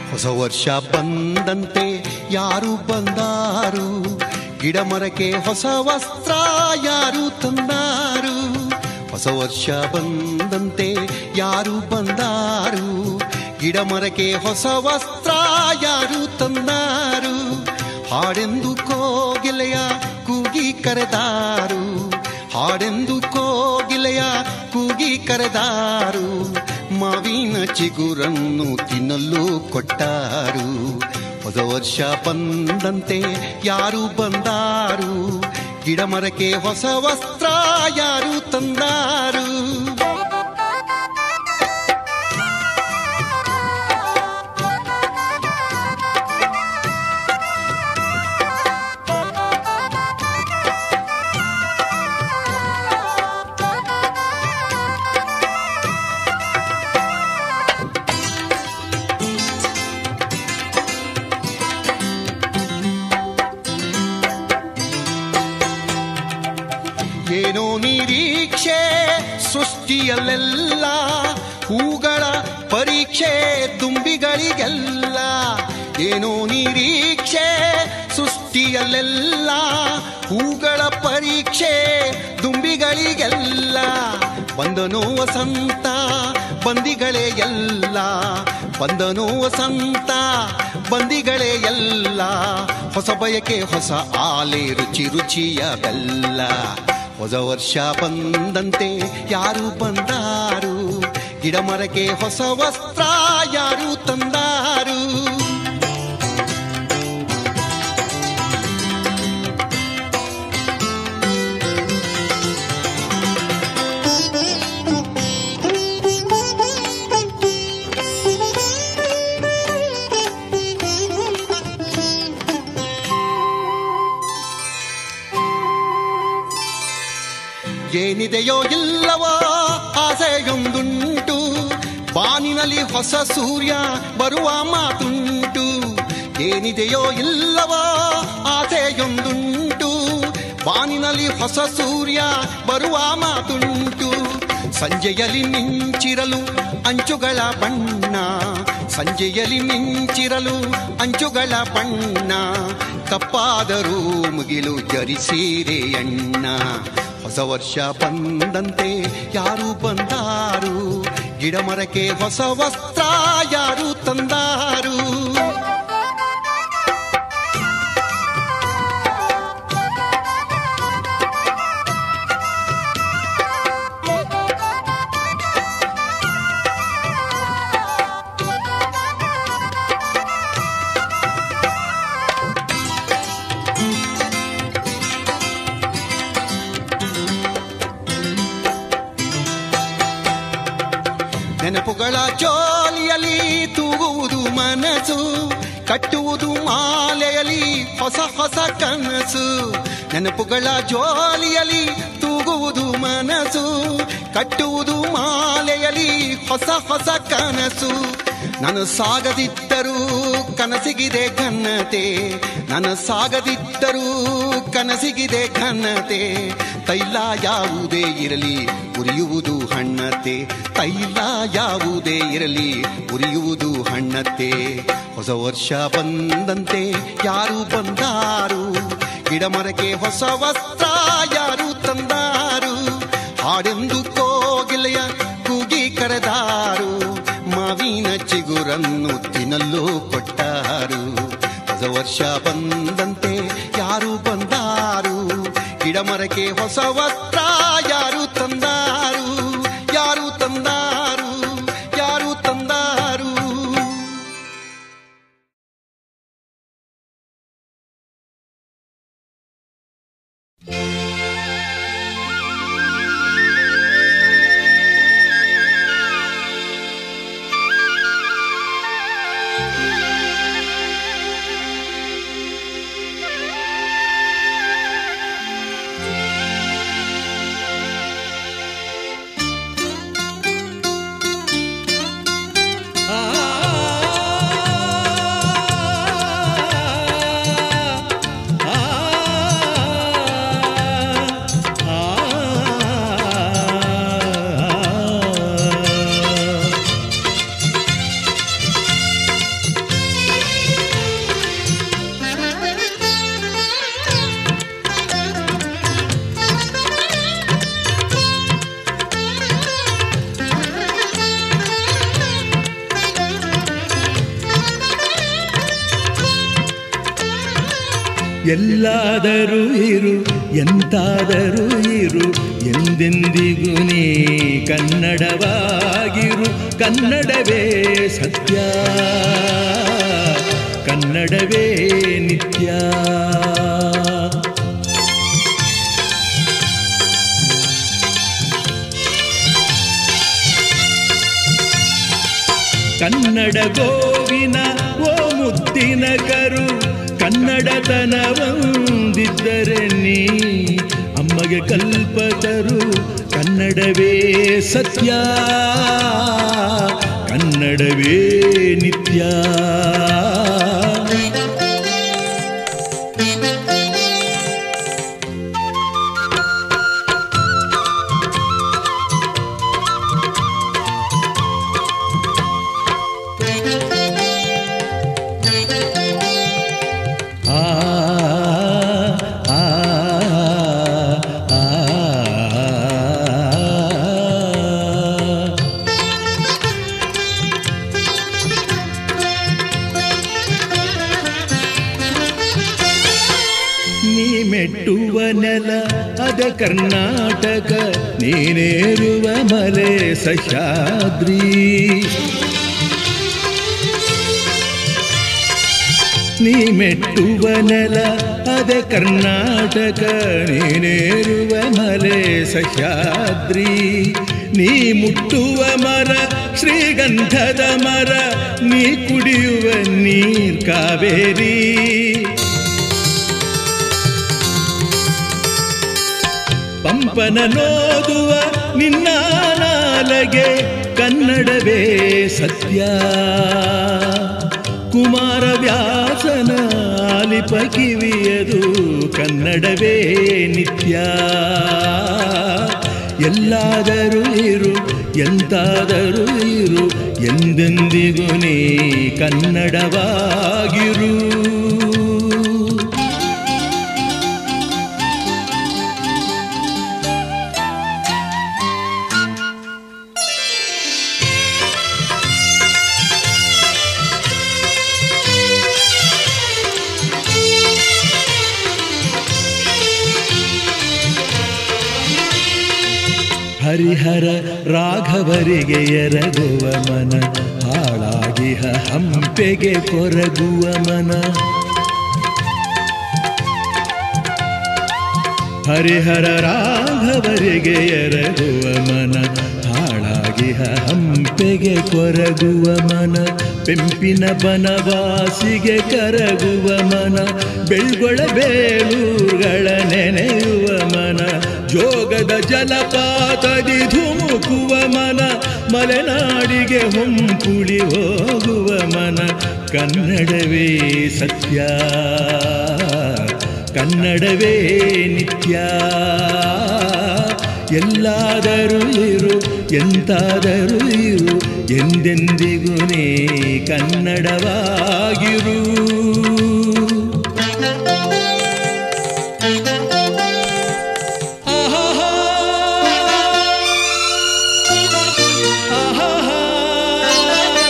ಹೊಸ ವರ್ಷ ಬಂದಂತೆ ಯಾರು ಬಂದಾರು ಗಿಡ ಮರಕ್ಕೆ ಹೊಸ ವಸ್ತ್ರ ಯಾರು ತಂದಾರು ಹೊಸ ವರ್ಷ ಬಂದಂತೆ ಯಾರು ಬಂದಾರು ಗಿಡ ಮರಕ್ಕೆ ಹೊಸ ವಸ್ತ್ರ ಯಾರು ತಂದಾರು ಹಾಡೆಂದು ಕೋಗಿಲೆಯ ಕೂಗಿ ಕರೆದಾರು ಹಾಡೆಂದು ಕೋಗಿಲೆಯ ಕೂಗಿ ಕರೆದಾರು ಮಾವಿನ ಚಿಗುರನ್ನು ತಿನ್ನಲು ಕೊಟ್ಟಾರು ಹೊಸ ವರ್ಷ ಬಂದಂತೆ ಯಾರು ಬಂದಾರು ಗಿಡ ಮರಕ್ಕೆ ಹೊಸ ವಸ್ತ್ರ ಯಾರು ತಂದಾರು ಏನೋ ನಿರೀಕ್ಷೆ ಸೃಷ್ಟಿಯಲ್ಲೆಲ್ಲ ಹೂಗಳ ಪರೀಕ್ಷೆ ತುಂಬಿಗಳಿಗೆಲ್ಲ ಏನೋ ನಿರೀಕ್ಷೆ ಸೃಷ್ಟಿಯಲ್ಲೆಲ್ಲ ಹೂಗಳ ಪರೀಕ್ಷೆ ದುಂಬಿಗಳಿಗೆಲ್ಲ ಬಂದನೋ ವಸಂತ ಬಂದಿಗಳೇ ಎಲ್ಲ ಬಂದನೋ ವಸಂತ ಬಂದಿಗಳೇ ಎಲ್ಲ ಹೊಸ ಬಯಕೆ ಹೊಸ ಆಲೆ ರುಚಿ ರುಚಿಯ ಬೆಲ್ಲ ಹೊಸ ವರ್ಷ ಬಂದಂತೆ ಯಾರು ಬಂದಾರು ಗಿಡ ಮರಕ್ಕೆ ಹೊಸ ವಸ್ತ್ರ ಯಾರು ತಂದಾರು ಏನಿದೆಯೋ ಇಲ್ಲವೋ ಆಸೆಯೊಂದುಂಟು ಬಾನಿನಲ್ಲಿ ಹೊಸ ಸೂರ್ಯ ಬರುವ ಮಾತುಂಟು ಏನಿದೆಯೋ ಇಲ್ಲವೋ ಆಸೆಯೊಂದುಂಟು ಬಾನಿನಲ್ಲಿ ಹೊಸ ಸೂರ್ಯ ಬರುವ ಮಾತುಂಟು ಸಂಜೆಯಲ್ಲಿ ಮಿಂಚಿರಲು ಅಂಚುಗಳ ಬಣ್ಣ ಸಂಜೆಯಲ್ಲಿ ಮಿಂಚಿರಲು ಅಂಚುಗಳ ಬಣ್ಣ ಕಪ್ಪಾದರೂ ಮುಗಿಲು ಜರಿಸೀರೆ ಅಣ್ಣ ಹೊಸ ವರ್ಷ ಬಂದಂತೆ ಯಾರು ಬಂದಾರು ಗಿಡ ಮರಕ್ಕೆ ಹೊಸ ವಸ್ತ್ರ ಯಾರು ತಂದಾರು ನೆನಪುಗಳ ಜೋಲಿಯಲ್ಲಿ ತೂಗುವುದು ಮನಸ್ಸು ಕಟ್ಟುವುದು ಮಾಲೆಯಲ್ಲಿ ಹೊಸ ಹೊಸ ಕನಸು ನೆನಪುಗಳ ಜೋಲಿಯಲ್ಲಿ ತೂಗುವುದು ಮನಸ್ಸು ಕಟ್ಟುವುದು ಮಾಲೆಯಲ್ಲಿ ಹೊಸ ಹೊಸ ಕನಸು ನಾನು ಸಾಗದಿದ್ದರೂ ಕನಸಿಗಿದೆ ಘನತೆ ನಾನು ಸಾಗದಿದ್ದರೂ ಕನಸಿಗಿದೆ ಘನತೆ ತೈಲ ಯಾವುದೇ ಇರಲಿ ಉರಿಯುವುದು ಹಣ್ಣತೆ ತೈಲ ಯಾವುದೇ ಇರಲಿ ಉರಿಯುವುದು ಹಣ್ಣತೆ ಹೊಸ ವರ್ಷ ಬಂದಂತೆ ಯಾರು ಬಂದಾರು ಗಿಡ ಮರಕ್ಕೆ ಹೊಸ ವಸ್ತ್ರ ಯಾರು ತಂದಾರು ಹಾಡೆಂದು ಕೋಗಿಲೆಯ ಕೂಗಿ ಕರೆದಾರು ಮಾವಿನ ಚಿಗುರನ್ನು ತಿನ್ನಲು ಕೊಟ್ಟಾರು ಹೊಸ ವರ್ಷ ಬಂದಂತೆ ಯಾರು ಬಂದಾರು ಗಿಡ ಮರಕ್ಕೆ ಹೊಸ ವಸ್ತ್ರ ಯಾರು ತಂದಾರು ಯಾರು ತಂದಾರು ಯಾರು ತಂದಾರು ಆ ಎಲ್ಲಾದರೂ ಇರು ಎಂತಾದರೂ ಇರು ಎಂದೆಂದಿಗೂ ನೀ ಕನ್ನಡವಾಗಿರು ಕನ್ನಡವೇ ಸತ್ಯ ಕನ್ನಡವೇ ನಿತ್ಯ ಕನ್ನಡ ಗೋವಿನ ಓ ಮುದ್ದಿನ ಕರು ಕನ್ನಡತನವಂದಿದ್ದರೆ ನೀ ಅಮ್ಮಗೆ ಕಲ್ಪತರು ಕನ್ನಡವೇ ಸತ್ಯ ಕನ್ನಡವೇ ನಿತ್ಯ ಆ ಆ ಆ ಆ ನೀ ಮೆಟ್ಟುವ ನೆಲ ಅದ ಕರ್ನಾಟಕ ನೀನೇರುವ ಮಲೆ ಸಹ್ಯಾದ್ರಿ ನೀ ಮೆಟ್ಟುವ ನೆಲ ಅದ ಕರ್ನಾಟಕ ನೀನೇರುವ ಮಲೆ ಸಹ್ಯಾದ್ರಿ ನೀ ಮುಟ್ಟುವ ಮರ ಶ್ರೀಗಂಧದ ಮರ ನೀ ಕುಡಿಯುವ ನೀರ್ ಕಾವೇರಿ ಪಂಪನ ನೋದುವ ನಿನ್ನ ನಾಲಗೆ ಕನ್ನಡವೇ ಸತ್ಯ ಕುಮಾರ ವ್ಯಾಸನ ಆಲಿಪ ಕಿವಿಯದು ಕನ್ನಡವೇ ನಿತ್ಯ ಎಲ್ಲಾದರೂ ಇರು ಎಂತಾದರೂ ಇರು ಎಂದೆಂದಿಗೂ ನೀ ಕನ್ನಡವಾಗಿರು ಹರಿಹರ ರಾಘವರಿಗೆ ಎರಗುವ ಮನ ಹಾಳಾಗಿಹ ಹಂಪೆಗೆ ಕೊರಗುವ ಮನ ಹರಿಹರ ರಾಘವರಿಗೆ ಎರಗುವ ಮನ ಹಾಳಾಗಿಹ ಹಂಪೆಗೆ ಕೊರಗುವ ಮನ ಪೆಂಪಿನ ಬನವಾಸಿಗೆ ಕರಗುವ ಮನ ಬೆಳ್ಗೊಳ ಬೇಲೂರುಗಳ ನೆನೆಯುವ ಮನ ಜೋಗದ ಜಲಪಾತದಿ ಧುಮುಕುವ ಮನ ಮಲೆನಾಡಿಗೆ ಹೊಂಪುಳಿ ಹೋಗುವ ಮನ ಕನ್ನಡವೇ ಸತ್ಯ ಕನ್ನಡವೇ ನಿತ್ಯ ಎಲ್ಲಾದರೂ ಇರು ಎಂತಾದರೂ ಇರು ಎಂದೆಂದಿಗೂ ನೀ ಕನ್ನಡವಾಗಿರು ಆಹಾಹಾ. ಆಹಾಹಾ.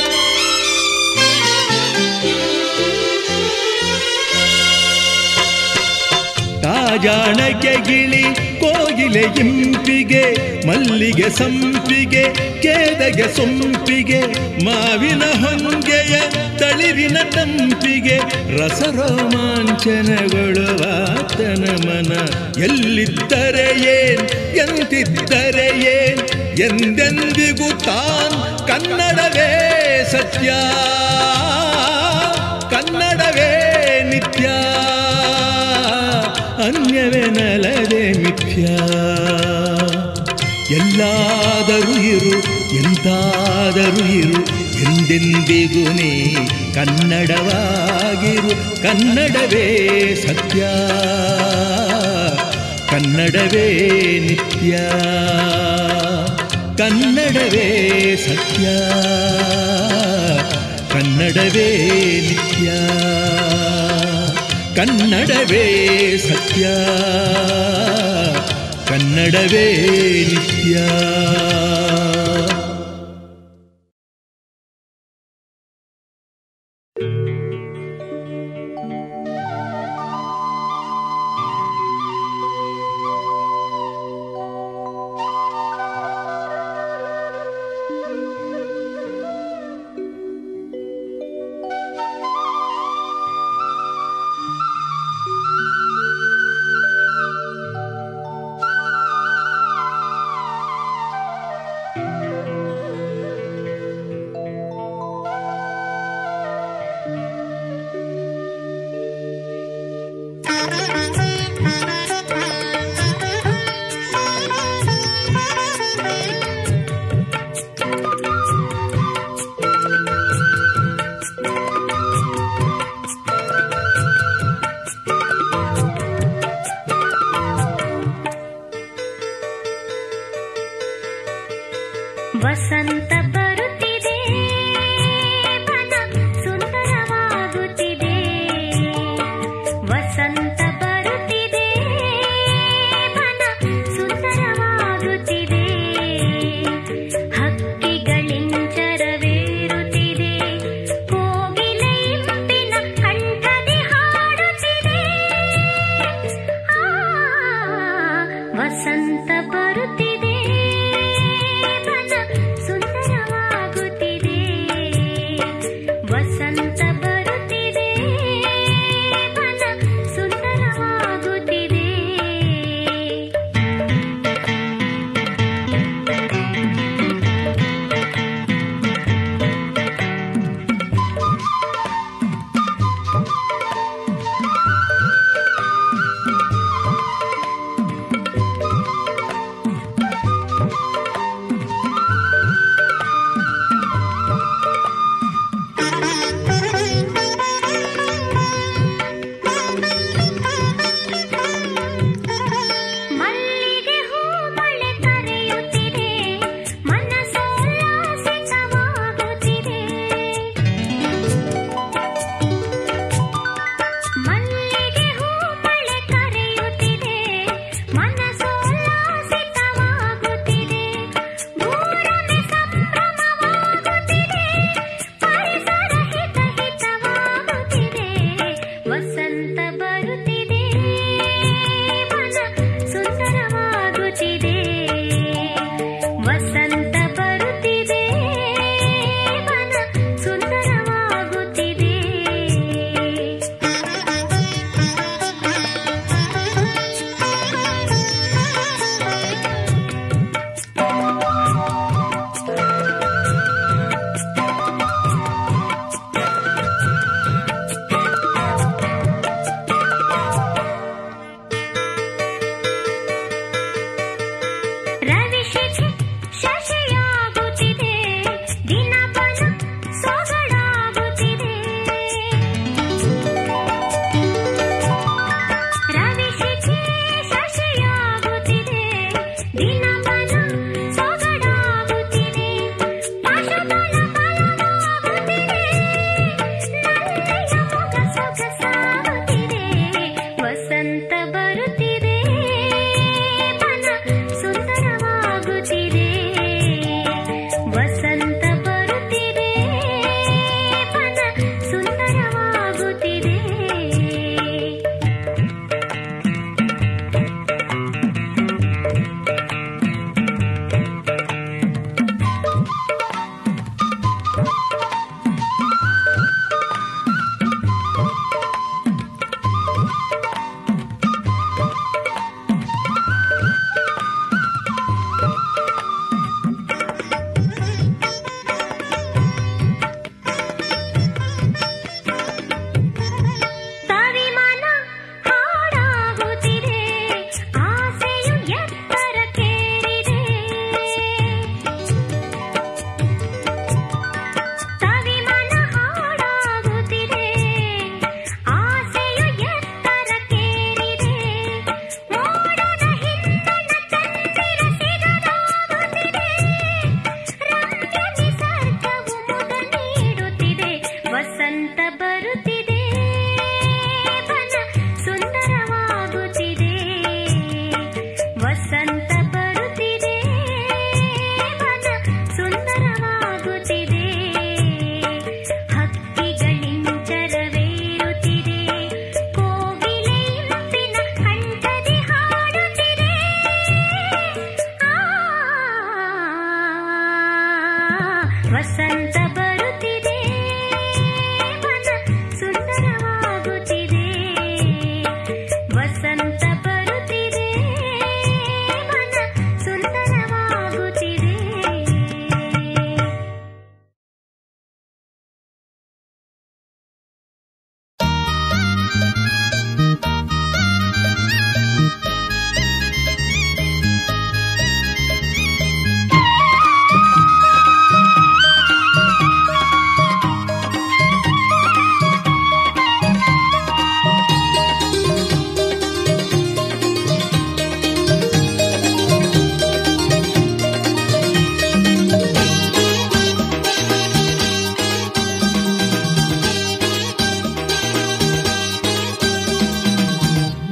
ತಾಜಾಣಕ್ಕೆ ಗಿಳಿ ಕೋಗಿಲೆ ಇಂಪಿಗೆ ಮಲ್ಲಿಗೆ ಸಂಪಿಗೆ ಕೇದಗೆ ಸೊಂಪಿಗೆ ಮಾವಿನ ಹೊಂಗೆಯ ತಳಿರಿನ ತಂಪಿಗೆ ರಸರೋಮಾಂಚನಗೊಳ್ಳುವಾತನ ಮನ ಎಲ್ಲಿದ್ದರೆ ಏನ್ ಎಂತಿದ್ದರೆ ಏನ್ ಎಂದೆಂದಿಗೂ ತಾನ್ ಕನ್ನಡವೇ ಸತ್ಯ ಕನ್ನಡವೇ ನಿತ್ಯ ಅನ್ಯವೆನಲದೆ ಮಿಥ್ಯ ಎಲ್ಲಾದರೂ ಇರು ಎಂತಾದರೂ ಇರು ಎಂದೆಂದಿಗೂ ನೀ ಕನ್ನಡವಾಗಿರು ಕನ್ನಡವೇ ಸತ್ಯ ಕನ್ನಡವೇ ನಿತ್ಯ ಕನ್ನಡವೇ ಸತ್ಯ ಕನ್ನಡವೇ ನಿತ್ಯ ಕನ್ನಡವೇ ಸತ್ಯ ಕನ್ನಡವೇ ನಿತ್ಯ ವಸಂತ ಬರುತ್ತಿದೆ ಬನ ಸುಂದರವಾಗುತ್ತಿದೆ ವಸಂತ ಬರುತ್ತಿದೆ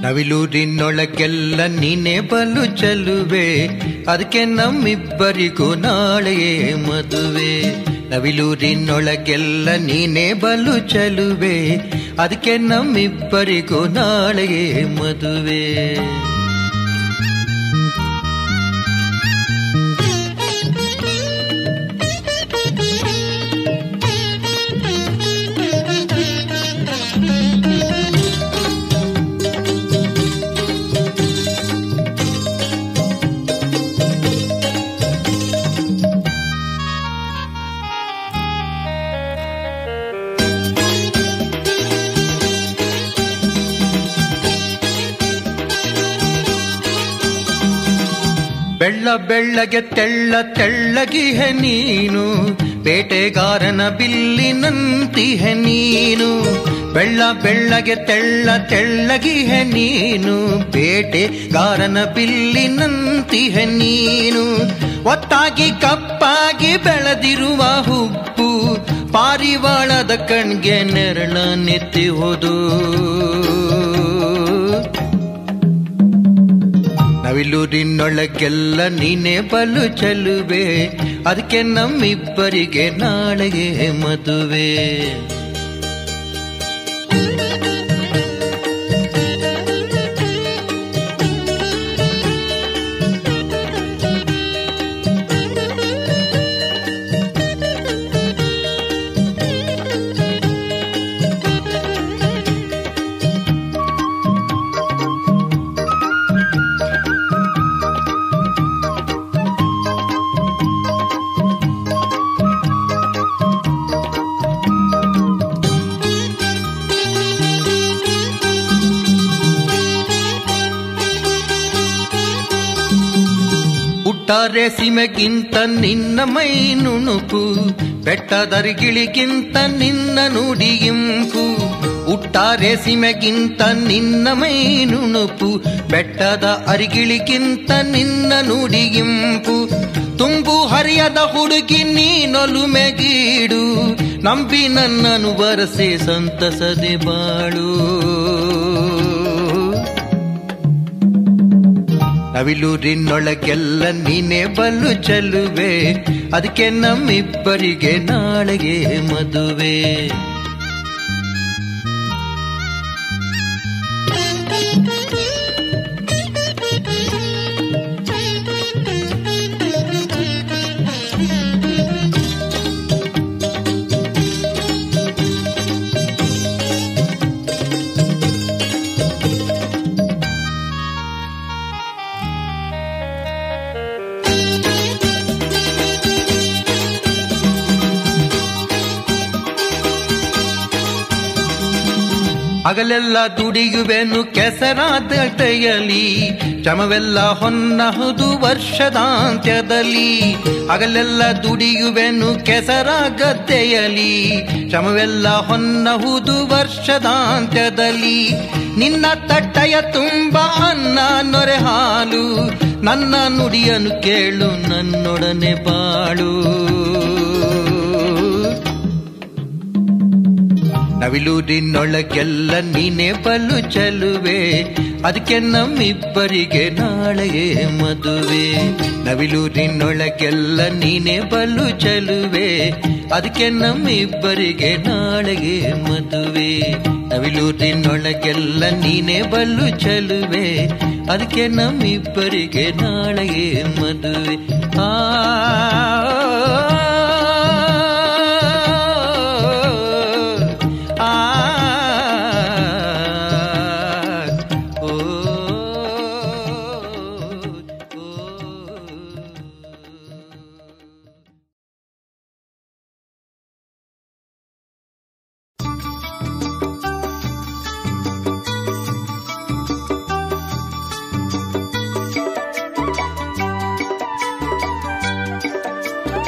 ನವಿಲೂರಿನೊಳಗೆಲ್ಲ ನೀನೆ ಬಲು ಚಲುವೆ ಅದಕ್ಕೆ ನಮ್ಮಿಬ್ಬರಿಗೂ ನಾಳೆಯೇ ಮದುವೆ ನವಿಲೂರಿನೊಳಗೆಲ್ಲ ನೀನೆ ಬಲು ಚಲುವೆ ಅದಕ್ಕೆ ನಮ್ಮಿಬ್ಬರಿಗೂ ನಾಳೆಯೇ ಮದುವೆ ಬೆಳ್ಳ ಬೆಳ್ಳಗೆ ತೆಳ್ಳ ತೆಳ್ಳಗಿಹೆ ನೀನು ಬೇಟೆಗಾರನ ಬಿಲ್ಲಿನಂತಿಹೆ ನೀನು ಬೆಳ್ಳ ಬೆಳ್ಳಗೆ ತೆಳ್ಳ ತೆಳ್ಳಗಿಹೆ ನೀನು ಬೇಟೆಗಾರನ ಬಿಲ್ಲಿನಂತಿಹೆ ನೀನು ಒತ್ತಾಗಿ ಕಪ್ಪಾಗಿ ಬೆಳೆದಿರುವ ಹುಬ್ಬು ಪಾರಿವಾಳದ ಕಣ್ಗೆ ನೆರಳ ನೆತ್ತಿಹುದು ನವಿಲೂರಿನೊಳಗೆಲ್ಲ ನೀನೆ ಬಲು ಚಲುವೆ ಅದಕ್ಕೆ ನಮ್ಮಿಬ್ಬರಿಗೆ ನಾಳೆಗೆ ಮದುವೆ ಹುಟ್ಟಾರೆ ಸೀಮೆಗಿಂತ ನಿನ್ನ ಮೈ ನುಣುಪು ಬೆಟ್ಟದರಿಗಿಳಿಗಿಂತ ನಿನ್ನ ನುಡಿಯಿಂಪು ಹುಟ್ಟಾರೆ ಸೀಮೆಗಿಂತ ನಿನ್ನ ಮೈ ನುಣುಪು ಬೆಟ್ಟದ ಅರಿಗಿಳಿಗಿಂತ ನಿನ್ನ ನುಡಿಯಿಂಪು ತುಂಬು ಹರಿಯದ ಹುಡುಗಿ ನೀನೊಲುಮೆಗೀಡು ನಂಬಿ ನನ್ನನು ಬರಸೆ ಸಂತಸದೆ ಬಾಳು ನವಿಲೂರಿನೊಳಗೆಲ್ಲ ನೀನೆ ಬಲು ಚಲುವೆ ಅದಕ್ಕೆ ನಮ್ಮಿಬ್ಬರಿಗೆ ನಾಳೆಗೆ ಮದುವೆ ಹಗಲೆಲ್ಲ ದುಡಿಯುವೆನು ಕೆಸರಾದ ಕೈಯಲಿ ಶ್ರಮವೆಲ್ಲ ಹೊನ್ನಹುದು ವರ್ಷದಾಂತ್ಯದಲ್ಲಿ ಹಗಲೆಲ್ಲ ದುಡಿಯುವೆನು ಕೆಸರ ಗದ್ದೆಯಲಿ ಶ್ರಮವೆಲ್ಲ ಹೊನ್ನಹುದು ವರ್ಷದಾಂತ್ಯದಲ್ಲಿ ನಿನ್ನ ತಟ್ಟೆಯ ತುಂಬ ಅನ್ನ ನೊರೆ ಹಾಲು ನನ್ನ ನುಡಿಯನ್ನು ಕೇಳು ನನ್ನೊಡನೆ ಬಾಳು ನವಿಲೂರಿನೊಳಗೆಲ್ಲ ನೀನೆ ಬಲು ಚಲುವೆ ಅದಕ್ಕೆ ನಮ್ಮಿಬ್ಬರಿಗೆ ನಾಳೆಗೆ ಮದುವೆ ನವಿಲೂರಿನೊಳಗೆಲ್ಲ ನೀನೆ ಬಲು ಚಲುವೆ ಅದಕ್ಕೆ ನಮ್ಮಿಬ್ಬರಿಗೆ ನಾಳೆಗೆ ಮದುವೆ ನವಿಲೂರಿನೊಳಗೆಲ್ಲ ನೀನೆ ಬಲು ಚಲುವೆ ಅದಕ್ಕೆ ನಮ್ಮಿಬ್ಬರಿಗೆ ನಾಳೆಗೆ ಮದುವೆ ಆ ಆ ಓ ಆ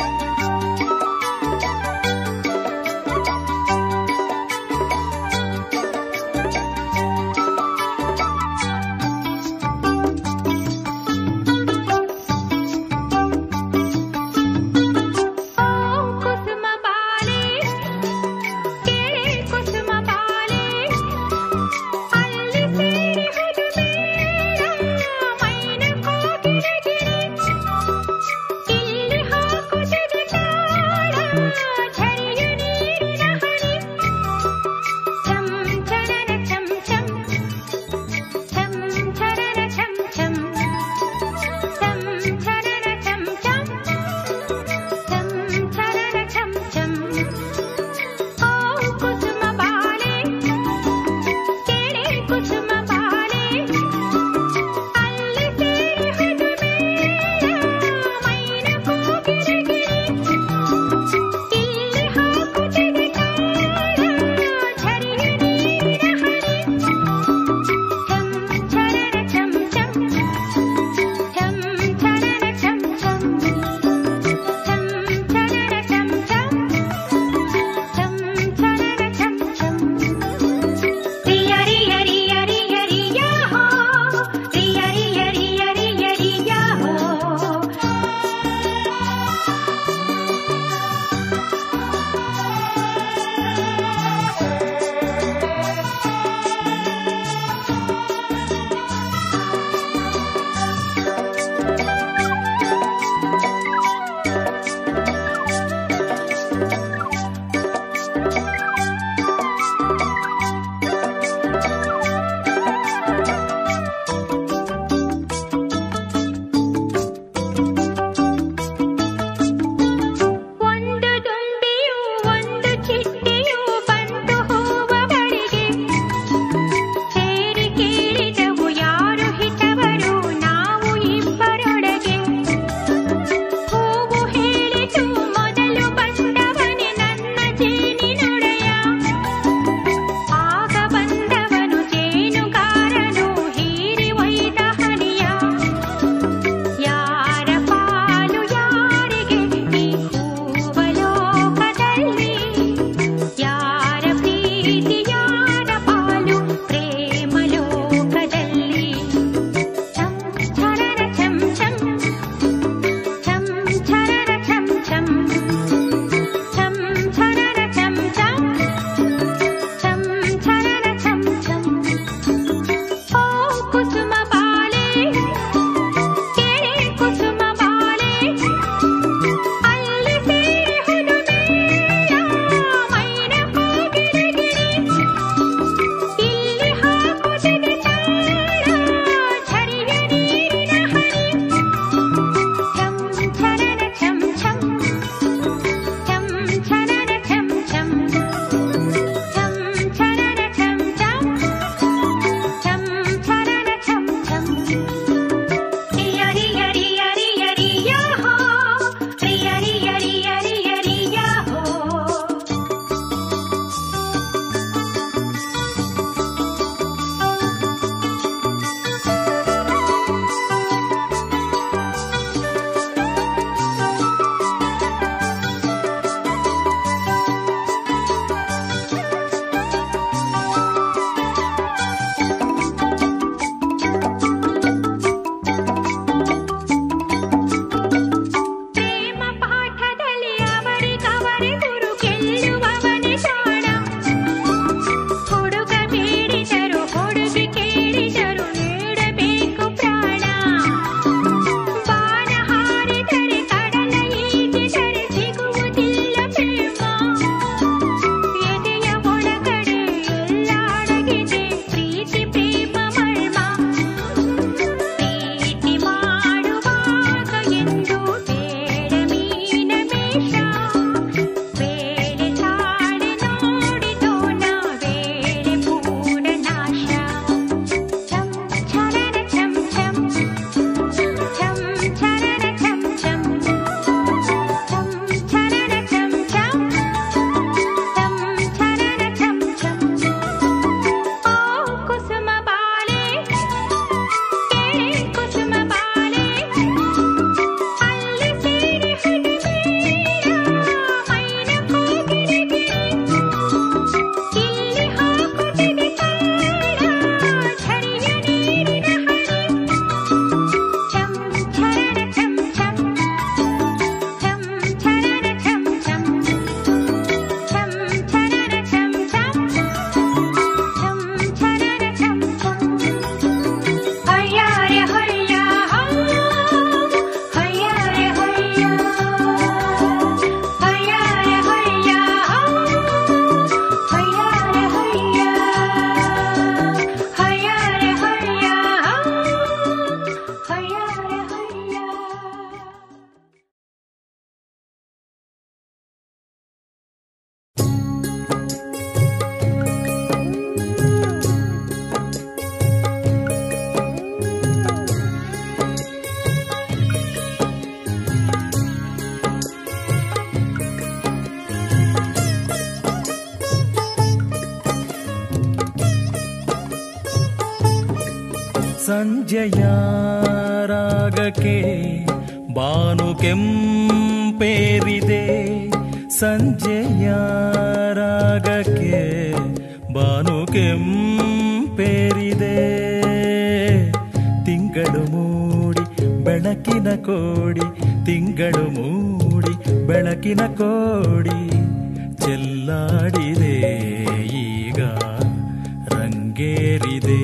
ಸಂಜೆಯ ರಾಗಕ್ಕೆ ಬಾನು ಕೆಂಪೇರಿದೆ ಸಂಜೆಯ ರಾಗಕ್ಕೆ ಬಾನು ಕೆಂಪೇರಿದೆ ತಿಂಗಳು ಮೂಡಿ ಬೆಳಕಿನ ಕೋಡಿ ತಿಂಗಳು ಮೂಡಿ ಬೆಳಕಿನ ಕೋಡಿ ಚೆಲ್ಲಾಡಿದೆ ಈಗ ರಂಗೇರಿದೆ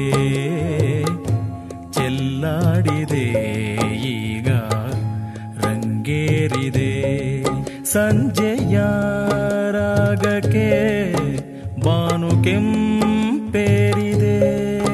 ಚೆಲ್ಲಾಡಿದೆ ಈಗ ರಂಗೇರಿದೆ ಸಂಜೆಯ ರಾಗಕ್ಕೆ ಬಾನು ಕೆಂಪೇರಿದೆ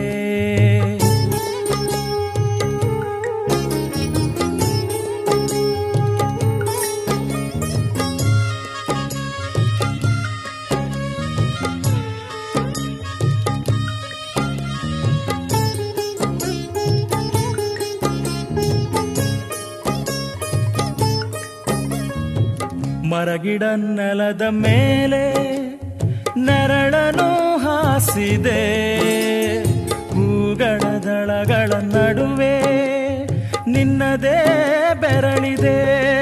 ಮರಗಿಡ ನೆಲದ ಮೇಲೆ ನೆರಳನು ಹಾಸಿದೆ ಹೂಗಳ ದಳಗಳ ನಡುವೆ ನಿನ್ನದೇ ಬೆರಳಿದೆ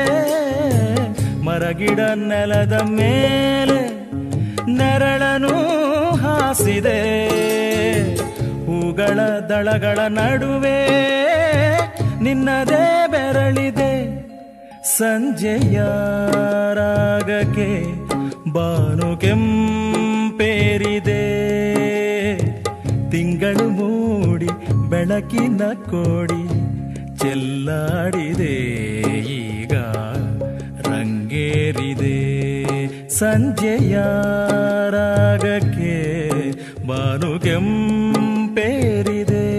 ಮರಗಿಡ ನೆಲದ ಮೇಲೆ ನೆರಳನು ಹಾಸಿದೆ ಹೂಗಳ ದಳಗಳ ನಡುವೆ ನಿನ್ನದೇ ಬೆರಳಿದೆ ಸಂಜೆಯ ರಾಗಕ್ಕೆ ಬಾನು ಕೆಂಪೇರಿದೆ ತಿಂಗಳು ಮೂಡಿ ಬೆಳಕಿನ ಕೋಡಿ ಚೆಲ್ಲಾಡಿದೆ ಈಗ ರಂಗೇರಿದೆ ಸಂಜೆಯ ರಾಗಕ್ಕೆ ಬಾನು ಕೆಂಪೇರಿದೆ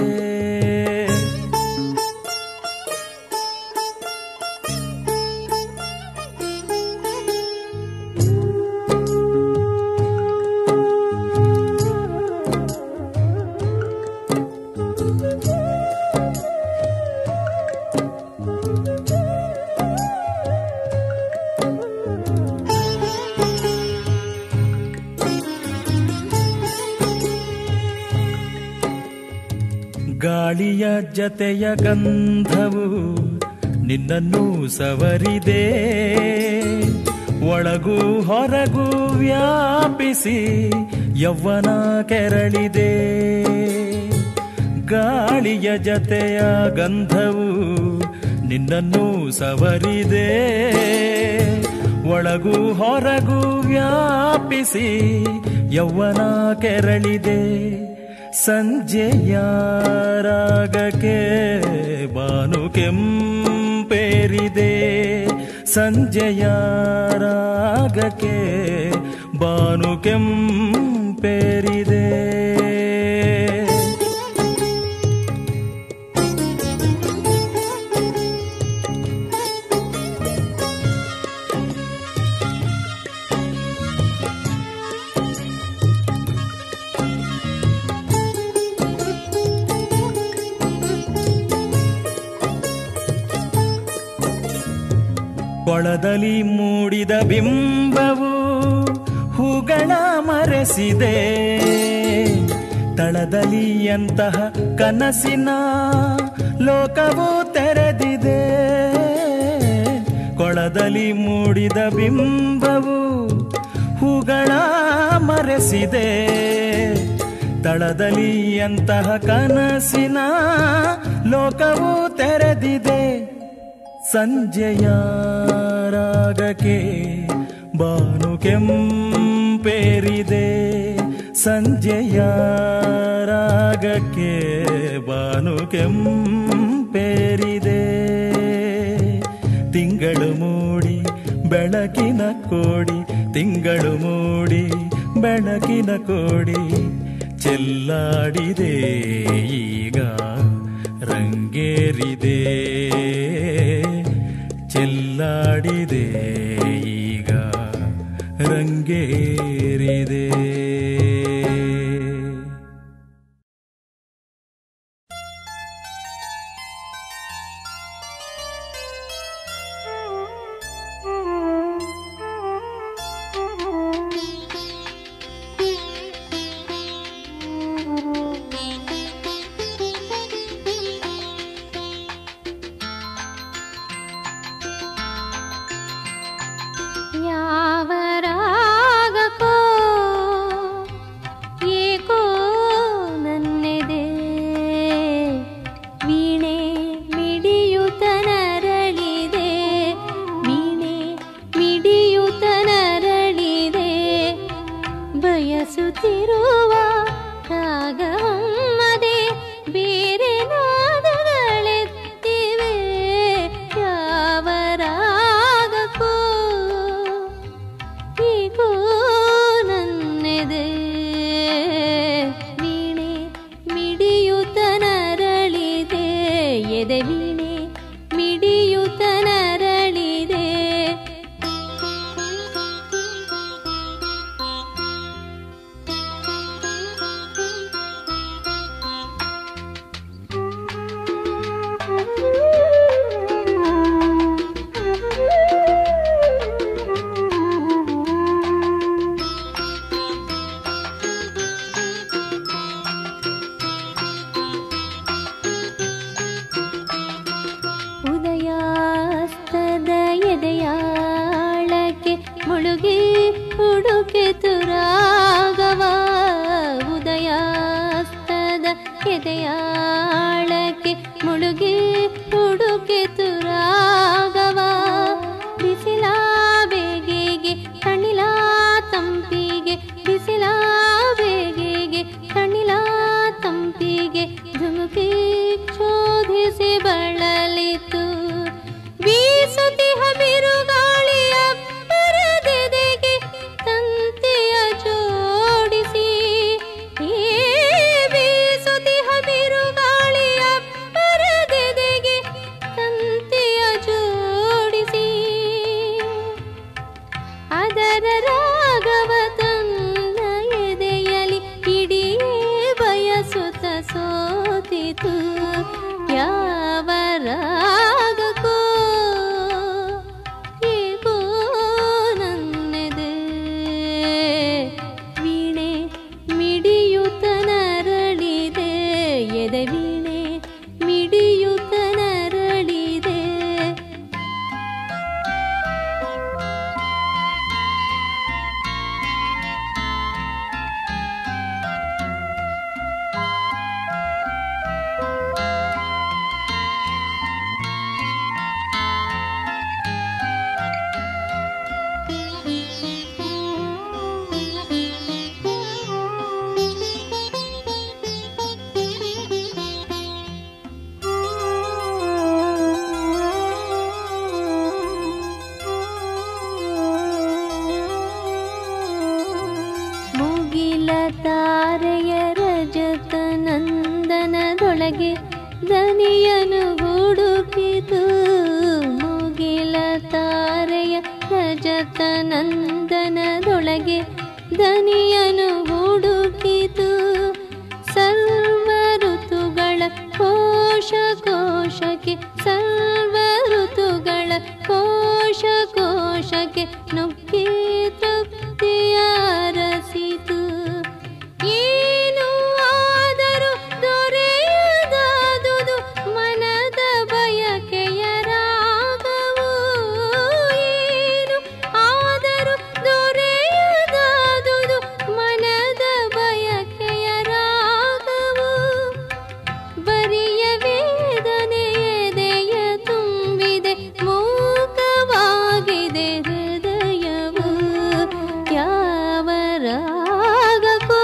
ಗಾಳಿಯ ಜತೆಯ ಗಂಧವು ನಿನ್ನನ್ನು ಸವರಿದೆ ಒಳಗೂ ಹೊರಗೂ ವ್ಯಾಪಿಸಿ ಯೌವನ ಕೆರಳಿದೆ ಗಾಳಿಯ ಜತೆಯ ಗಂಧವು ನಿನ್ನನ್ನು ಸವರಿದೆ ಒಳಗೂ ಹೊರಗೂ ವ್ಯಾಪಿಸಿ ಯೌವನ ಕೆರಳಿದೆ ಸಂಜೆಯ ರಾಗಕ್ಕೆ ಬಾನು ಕೆಂಪೇರಿದೆ ಸಂಜೆಯ ರಾಗಕ್ಕೆ ಬಾನು ಕೆಂಪೇರಿದೆ ಕೊಳದಲ್ಲಿ ಮೂಡಿದ ಬಿಂಬವು ಹೂಗಳ ಮರೆಸಿದೆ ತಳದಲ್ಲಿ ಎಂತಹ ಕನಸಿನ ಲೋಕವು ತೆರೆದಿದೆ ಕೊಳದಲ್ಲಿ ಮೂಡಿದ ಬಿಂಬವು ಹೂಗಳ ಮರೆಸಿದೆ ತಳದಲ್ಲಿ ಎಂತಹ ಕನಸಿನ ಲೋಕವು ತೆರೆದಿದೆ ಸಂಜೆಯ ರಾಗಕ್ಕೆ ಬಾನು ಕೆಂಪೇರಿದೆ ಸಂಜೆಯ ರಾಗಕ್ಕೆ ಬಾನು ಕೆಂಪೇರಿದೆ ತಿಂಗಳು ಮೂಡಿ ಬೆಳಕಿನ ಕೋಡಿ ತಿಂಗಳು ಮೂಡಿ ಬೆಳಕಿನ ಕೋಡಿ ಚೆಲ್ಲಾಡಿದೆ ಈಗ ರಂಗೇರಿದೆ ಚೆಲ್ಲಾಡಿದೆ ಈಗ ರಂಗೇರಿದೆ ಎದೆಯಾಳಕ್ಕೆ ಮುಳುಗಿ ಹುಡುಕೆ ತುರಾಗವ ಬಿಸಿಲ ಬೇಗೆಗೆ ಕಣಿಲ ತಂಪಿಗೆ ಬಿಸಿಲ ಬೇಗೆಗೆ ಕಣಿಲ ತಂಪಿಗೆ ಧುಮುಕಿ ಶೋಧಿಸಿ ಬಳಲಿತು ಬೀಸುತ್ತಿಹ ಬಿರುಗಾಳಿಯ ಪರದೆದೆಗೆ ತಂತಿಯ ಜೋಡಿಸಿ ಈ ಬೀಸುತ್ತಿಹ ಬಿರುಗಾಳಿಯ ಪರದೆದೆಗೆ ತಂತಿಯ ಜೋಡಿಸಿ ಅದರ ರಾಗವ ತನ್ನ ಎದೆಯಲಿ ಇಡೀ ಬಯಸುತ್ತ ಸೋತಿತು ಯಾವ ರಾಗಕ್ಕೋ ಏಕೋ ನನ್ನೆದೆ ವೀಣೆ ಮಿಡಿಯುತ್ತ ನರಳಿದೆ ಎದೆ ವೀಣೆ ಮಿಡಿಯುತ್ತ ನರಳಿದೆ ಮುಗಿಲ ತಾರೆಯ ರಜತ ನಂದನದೊಳಗೆ ದನಿಯನು ಹುಡುಕಿತು ಮುಗಿಲ ತಾರೆಯ ರಜತ ನಂದನದೊಳಗೆ ದನಿಯನು ಹುಡುಕಿತು ಸರ್ವ ಋತುಗಳ ಕೋಶ ಕೋಶಕ್ಕೆ ಸರ್ವ ಋತುಗಳ ಕೋಶ ಕೋಶಕ್ಕೆ ನುಗ್ಗಿ ತೃಪ್ತಿಯ ರಸಿತು ಏನು ಆದರೂ ದೊರೆಯದಾದುದು ಮನದ ಬಯಕೆಯ ರಾಗವು ಏನು ಆದರೂ ದೊರೆಯದಾದುದು ಮನದ ಬಯಕೆಯ ರಾಗವು ಬರಿಯ ವೇದನೆ ಎದೆಯ ತುಂಬಿದೆ ಮೂಕವಾಗಿದೆ ಹೃದಯವು ಯಾವ ರಾಗಕ್ಕೋ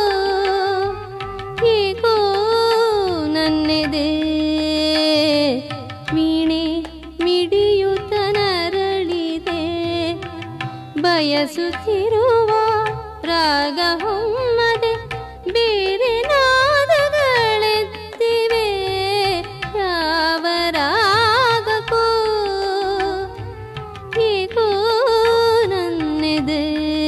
ಏಕೋ ನನ್ನೆದೆ ವೀಣೆ ಮಿಡಿಯುತ್ತ ನರಳಿದೆ ಬಯಸುತ್ತಿರುವ ರಾಗ ಹೊಮ್ಮದೆ ಬೇರೆ ನಾದಗಳೆತ್ತಿವೆ ಯಾವ ರಾಗಕ್ಕೋ ಏಕೋ ನನ್ನೆದೆ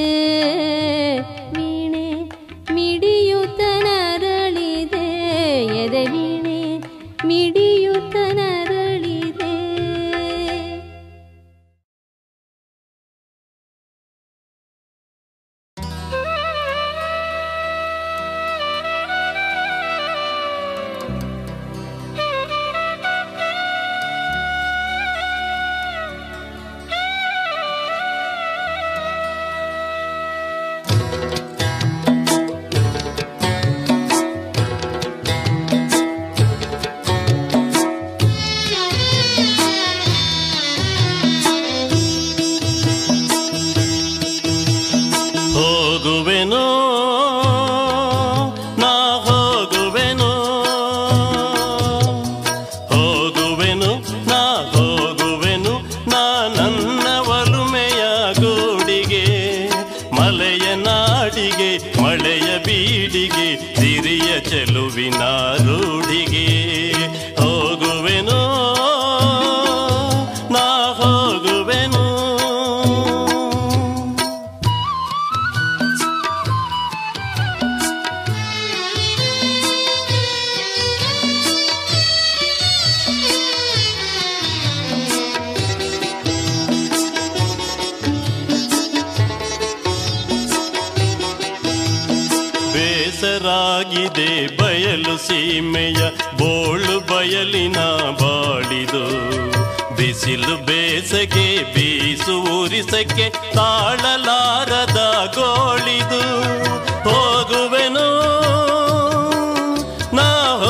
ವೀಣೆ ಮಿಡಿಯುತ್ತ ನರಳಿದೆ ಎದೆ ವೀಣೆ ಮಿಡಿಯುತ್ತ ನರಳಿದೆ ಹೋಗುವೆನೋ ನಾ ಹೋಗುವೆನೋ ಹೋಗುವೆನು ನಾ ಹೋಗುವೆನು ನಾ ನನ್ನ ಒಲುಮೆಯ ಗೂಡಿಗೆ ಮಲೆಯ ನಾಡಿಗೆ ಮಳೆಯ ಬೀಡಿಗೆ ಸಿರಿಯ ಚೆಲುವಿನ ರೂಢಿಗೆ ಹೋಗುವೆನೋ ನಾ ಹೋಗುವೆನು ಬೇಸರಾಗಿದೆ ಬಯಲು ಸೀಮೆಯ ಬೋಳು ಬಯಲಿನ ಬಾಳಿದು ಬಿಸಿಲು ಬೇಸಗೆ ಬೀಸು ಉರಿಸಕ್ಕೆ ತಾಳಲಾರದ ಗೋಳಿದು ಹೋಗುವೆನು ನಾ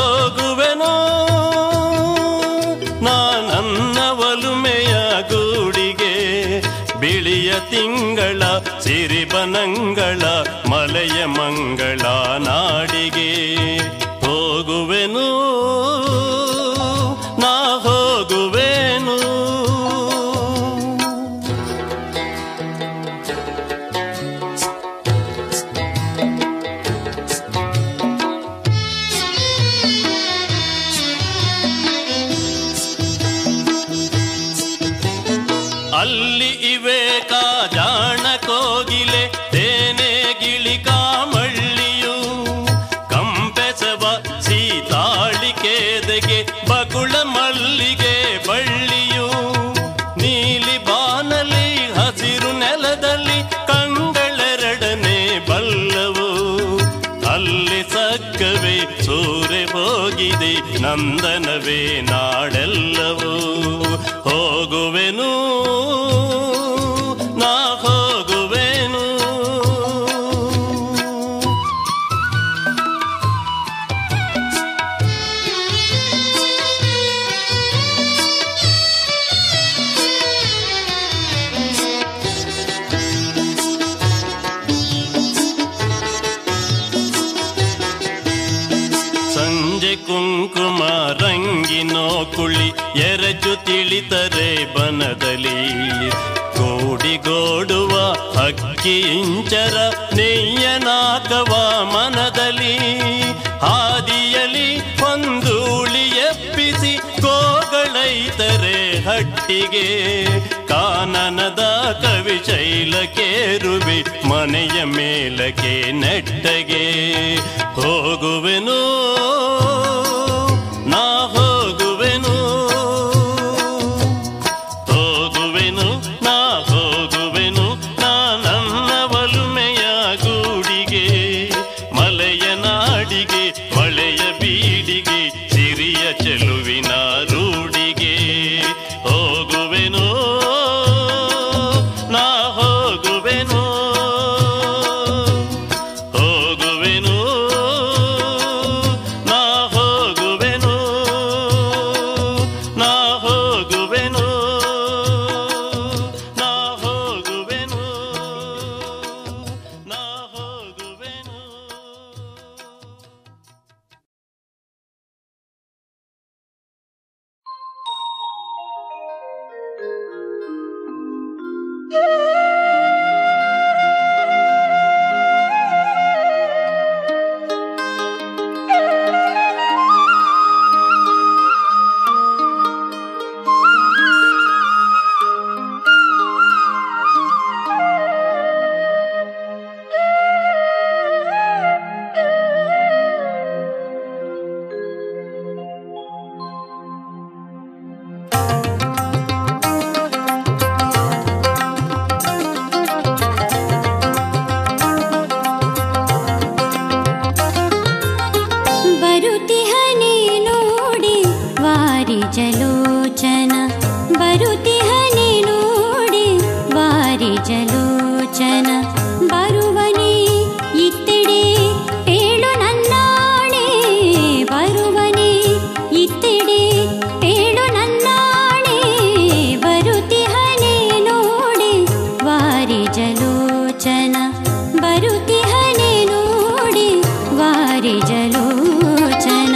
ವನಂಗಳ ಮಲೆಯ ಮಂಗಳ ನಾಡಿಗೆ ಹೋಗುವೆನು ನಾ ಹೋಗುವೆನು ಅಲ್ಲಿ ಇವೆ ಜಾಣ ಕೋಗಿಲೆ ತೇನೆ ಗಿಳಿ ಕಾಮಳ್ಳಿಯು ಕಂಪೆಸವ ಸೀತಾಳಿಕೆದೆಗೆ ಬಗುಳ ಮಲ್ಲಿಗೆ ಬಳ್ಳಿಯು ನೀಲಿ ಬಾನಲಿ ಹಸಿರು ನೆಲದಲ್ಲಿ ಕಂಗಳೆರಡನೆ ಬಲ್ಲವು ಅಲ್ಲಿ ಸಕ್ಕವೇ ಸೂರೆ ಹೋಗಿದೆ ನಂದನವೇ ನಾಳೆಲ್ಲವೂ ಹೋಗುವೆನು ನಾ ಹೋಗುವೆನು ಸಂಜೆ ಕುಂಕುಮ ರಂಗಿನೋ ಕುಳಿ ಎರಚು ತಿಳಿತರೆ ಬನದಲ್ಲಿ ಗೋಡಿಗೋಡುವ ಅಕ್ಕಿ ಇಂಚರ ನೆಯ್ಯನಾಕವ ಮನದಲ್ಲಿ ಹಾದಿಯಲಿ ಒಂದೂಳಿ ಎಪ್ಪಿಸಿ ಗೋಗಳೈತರೆ ಹಟ್ಟಿಗೆ ಕಾನನದ ಕವಿ ಶೈಲಕೇರುವಿ ಮನೆಯ ಮೇಲಕ್ಕೆ ನೆಟ್ಟಗೆ ಹೋಗುವೆನು ನಾ ಹೋಗುವೆನು ಹೋಗುವೆನು ನಾ ಹೋಗುವೆನು ನಾ ನನ್ನ ಒಲುಮೆಯ ಗೂಡಿಗೆ ಮಲೆಯ ನಾಡಿಗೆ ಮಳೆಯ ಬೀಡಿಗೆ ಸಿರಿಯ ಚೆಲುವಿನ ರೂಡಿಗೆ ಹೋಗುವೆನು ನಾ ಹೋಗುವೆನು ಹೋಗುವೆನು ನಾ ಹೋಗುವೆನು ನಾ ಹೋಗುವೆನು ನಾ ಹೋಗುವೆನು ನಾ ಹೋಗುವೆನು ಬರುತಿಹನೆ ನೋಡಿ ವಾರಿ ಜಲೋಚನ ಬರುತಿಹನೆ ನೋಡಿ ವಾರಿ ಜಲೋಚನ ಬರುವನೆ ಇತ್ತೆಡೆ ಪೇಳು ನನ್ನಾಣೆ ಬರುವನೆ ಇತ್ತೆಡೆ ಪೇಳು ನನ್ನಾಣೆ ಬರುತಿಹನೆ ನೋಡಿ ವಾರಿ ಜಲೋಚನ ಬರುತಿಹನೆ ನೋಡಿ ವಾರಿ ಜಲೋಚನ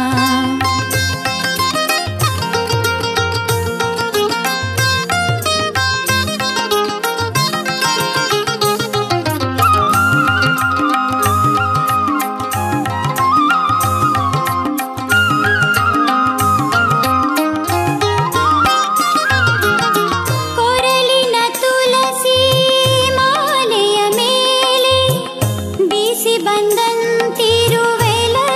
ಕೊರಲಿನ ತುಳಸಿ ಮಾಲೆಯ ಮೇಲೆ ಬೀಸಿ ಬಂದಂತಿರುವೆಲ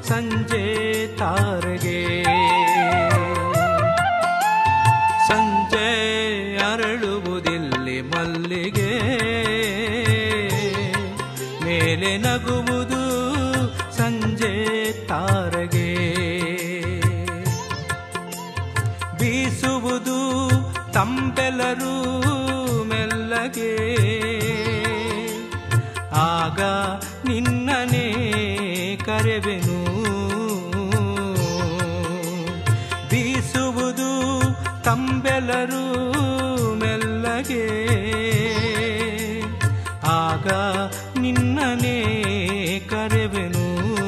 ಸಂಜೆ ತಾರಗೆ ಸಂಜೆ ಅರಳುವುದಿಲ್ಲಿ ಮಲ್ಲಿಗೆ ಮೇಲೆ ನಗುವುದು ಸಂಜೆ ತಾರಗೆ ಬೀಸುವುದು ತಂಬೆಲರು ಮೆಲ್ಲಗೆ ಆಗ ನಿನ್ನನೇ ಕರೆವೆನು ಬೀಸುವುದು ತಂಬೆಲರು ಮೆಲ್ಲಗೆ ಆಗ ನಿನ್ನನೇ ಕರೆವೆನು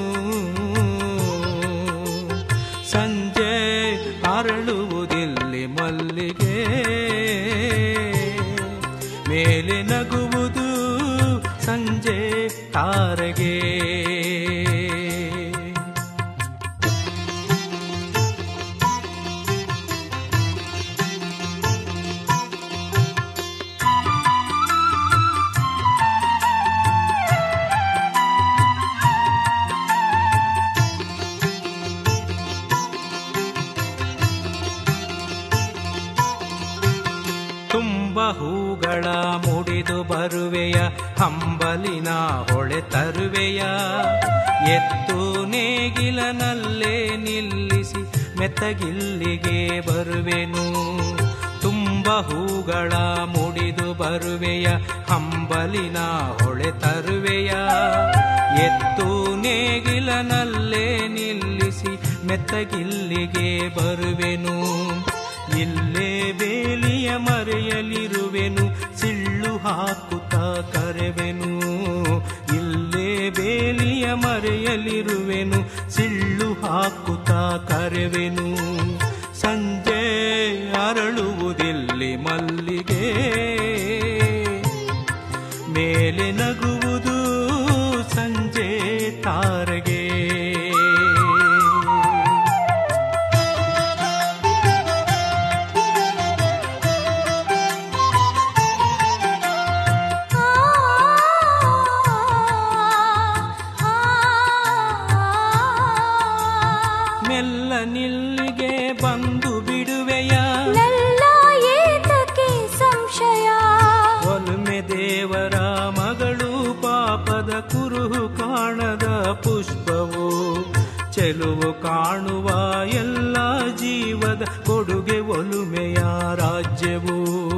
ಸಂಜೆ ಅರಳುವುದಿಲ್ಲಿ ಮಲ್ಲಿಗೆ ಮೇಲೆ ನಗುವುದು ಸಂಜೆ ತಾರಗೆ ತುಂಬ ಹೂಗಳ ಮುಡಿದು ಬರುವೆಯ ಹಂಬಲಿನ ಹೊಳೆ ತರುವೆಯ ಎತ್ತು ನೇಗಿಲನಲ್ಲೇ ನಿಲ್ಲಿಸಿ ಮೆತ್ತಗಿಲ್ಲಿಗೆ ಬರುವೆನು ತುಂಬ ಹೂಗಳ ಮುಡಿದು ಬರುವೆಯ ಹಂಬಲಿನ ಹೊಳೆ ತರುವೆಯ ಎತ್ತು ನೇಗಿಲನಲ್ಲೇ ನಿಲ್ಲಿಸಿ ಮೆತ್ತಗಿಲ್ಲಿಗೆ ಬರುವೆನು ಇಲ್ಲೇ ಬೇಲಿಯ ಮರೆಯಲಿರುವೆನು ಸಿಳ್ಳು ಹಾಕುತ್ತ ಕರೆವೆನು ಇಲ್ಲೇ ಬೇಲಿಯ ಮರೆಯಲಿರುವೆನು ಸಿಳ್ಳು ಹಾಕುತ್ತ ಕರೆವೆನು ಸಂಜೆ ಅರಳುವುದಿಲ್ಲಿ ಮಲ್ಲಿಗೆ ಮೇಲೆ ನಗುವುದು ಸಂಜೆ ತಾರಗೆ ಮೆಲ್ಲ ನಿಲ್ಲಿಗೆ ಬಂದು ಬಿಡುವೆಯ ನಲ್ಲ ಏತಕ್ಕೆ ಸಂಶಯ ಒಲುಮೆ ದೇವರ ಮಗಳು ಪಾಪದ ಕುರುಹು ಕಾಣದ ಪುಷ್ಪವು ಚೆಲುವು ಕಾಣುವ ಎಲ್ಲ ಜೀವದ ಕೊಡುಗೆ ಒಲುಮೆಯ ರಾಜ್ಯವು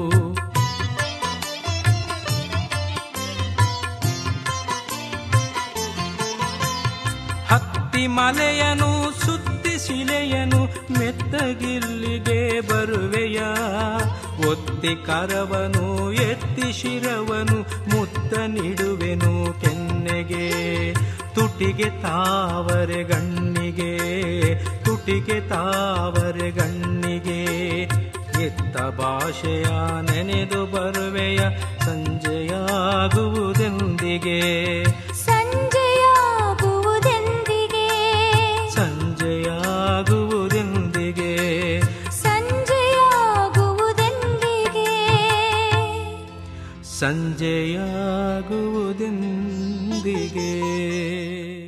ಹತ್ತಿ ಮಲೆಯನು ಸುತ್ತಿ ಶಿಲೆಯನು ಮೆತ್ತಗಿಲ್ಲಿಗೆ ಬರುವೆಯ ಒತ್ತಿ ಕರವನು ಎತ್ತಿ ಶಿರವನು ಮುತ್ತ ನಿಡುವೆನು ಕೆನ್ನೆಗೆ ತುಟಿಗೆ ತಾವರೆ ಗಣ್ಣಿಗೆ ತುಟಿಗೆ ತಾವರೆ ಗಣ್ಣಿಗೆ ಎತ್ತ ಭಾಷೆಯ ನೆನೆದು ಬರುವೆಯ ಸಂಜೆಯಾಗುವುದೆಂದಿಗೆ ಸಂಜೆಯಾಗುವುದೆಂದಿಗೆ ಸಂಜೆಯಾಗುವುದೆಂದಿಗೆ ಸಂಜೆಯಾಗುವುದೆಂದಿಗೆ ಸಂಜೆಯಾಗುವುದೆಂದಿಗೆ